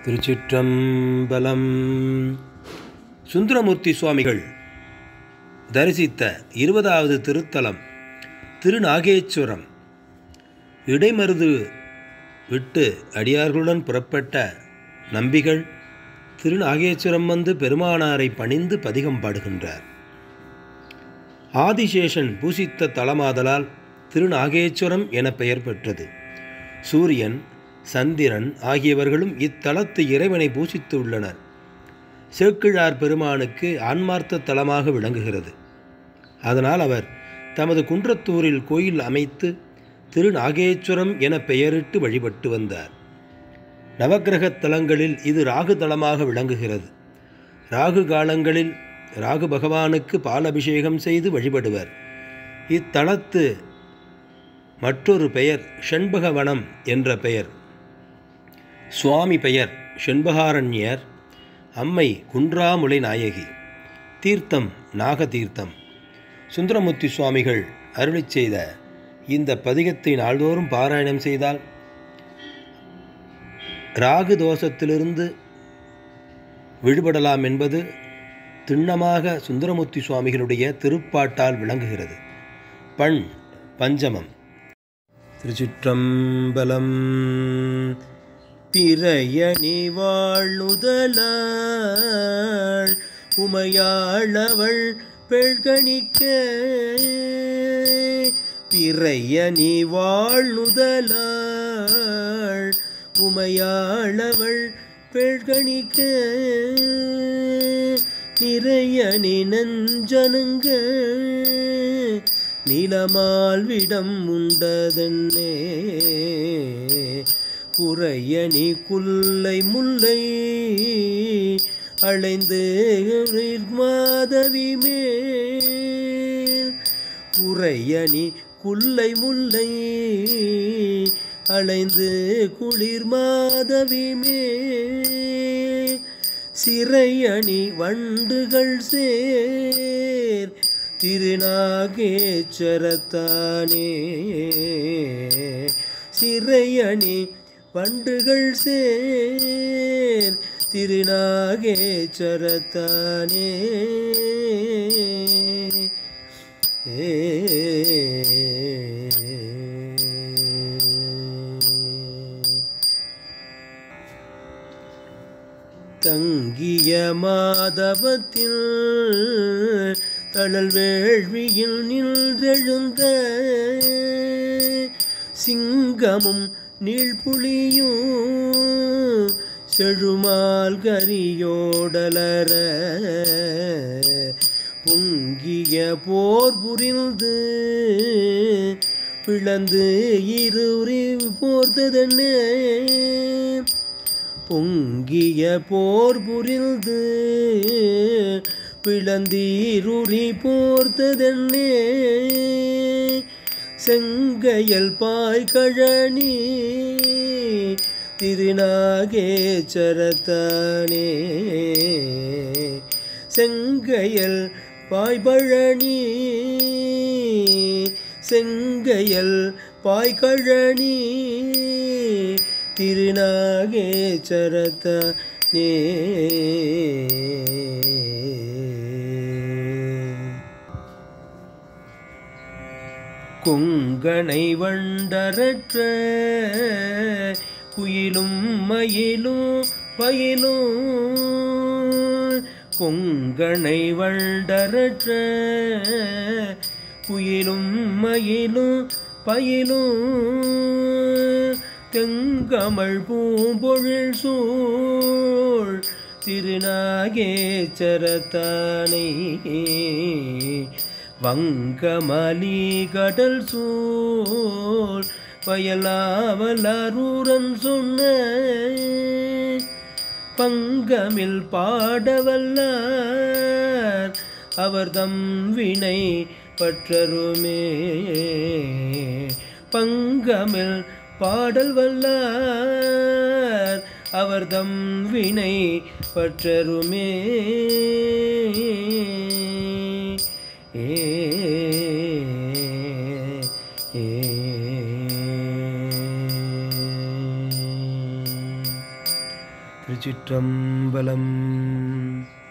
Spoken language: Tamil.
திருச்சிற்றம்பலம் சுந்தரமூர்த்தி சுவாமிகள் தரிசித்த இருபதாவது திருத்தலம் திருநாகேஸ்வரம் இடைமருது விட்டு அடியார்களுடன் புறப்பட்ட நம்பிகள் திருநாகேஸ்வரம் வந்து பெருமானாரை பணிந்து பதிகம் பாடுகின்றார் ஆதிசேஷன் பூசித்த தலமாதலால் திருநாகேஸ்வரம் என பெயர் பெற்றது சூரியன் சந்திரன் ஆகியவர்களும் இத்தலத்து இறைவனை பூசித்து உள்ளனர் சேக்கிழார் பெருமானுக்கு ஆன்மார்த்த தலமாக விளங்குகிறது அதனால் அவர் தமது குன்றத்தூரில் கோயில் அமைத்து திருநாகேஸ்வரம் என பெயரிட்டு வழிபட்டு வந்தார் நவக்கிரகத் தலங்களில் இது ராகு தலமாக விளங்குகிறது ராகு காலங்களில் ராகு பகவானுக்கு பாலபிஷேகம் செய்து வழிபடுவர் இத்தலத்து மற்றொரு பெயர் ஷண்பகவனம் என்ற பெயர் சுவாமி பெயர் ஷண்பகாரண்யர் அம்மை குன்றாமுலை நாயகி தீர்த்தம் நாகதீர்த்தம் சுந்தரமூர்த்தி சுவாமிகள் அருளிச் செய்த இந்த பதிகத்தை நாள்தோறும் பாராயணம் செய்தால் ராகு தோஷத்திலிருந்து விடுபடலாம் என்பது திண்ணமாக சுந்தரமூர்த்தி சுவாமிகளுடைய திருப்பாட்டால் விளங்குகிறது பண் பஞ்சமம் திருச்சிற்றம்பலம் பிறையணி வாழ்நுதலாள் உமையாளவள் பெழ்கணிக்க பிறையணி வாழ்நுதலாள் உமையாளவள் பெழ்கணிக்க நிறைய நினஞ்சனுங்க நிலமால்விடம் உண்டதென்னே குறையணி குல்லை முல்லை அழைந்து மாதவி மேல் குறையணி குல்லை முல்லை அழைந்து குளிர் மாதவி மேல் சிறையணி வண்டுகள் சேர் திருநாகேச்சரத்தானே சிறையணி வண்டுகள் சேர் திருநாகேச்சரத்தானே ஏ தங்கிய மாதவத்தில் தழல் வேள்வியில் நின்றெழுந்த சிங்கமும் நீழ்புலியும் செழுமால் கரியோடலர பொங்கிய போர் புரிந்து பிளந்து இருறி போர்த்ததென்ன பொங்கிய போர் புரிந்து பிளந்தீருரி போர்த்ததென்னே செங்கையல் பாய்கழனி திருநாகேச்சரத்தானே செங்கையல் பாய்பழனி செங்கையல் பாய்கழனி திருநாகேச்சரத்தானே கொங்கனை வண்டரற்ற குயிலும் மயிலும் பயிலும் கொங்கனை வண்டரற்ற குயிலும் மயிலும் பயிலும் தெங்கமள் பூம்பொழில் சூழ் திருநாகேச்சரத்தானே வங்கமலி கடல் சூழ் வயலாவலரூரன் சொன்ன பங்கமில் பாடவல்லார் அவர்தம் வினை பற்றருமே பங்கமில் பாடல் வல்லார் அவர்தம் வினை பற்றருமே ஏ ஏ திருச்சிற்றம்பலம்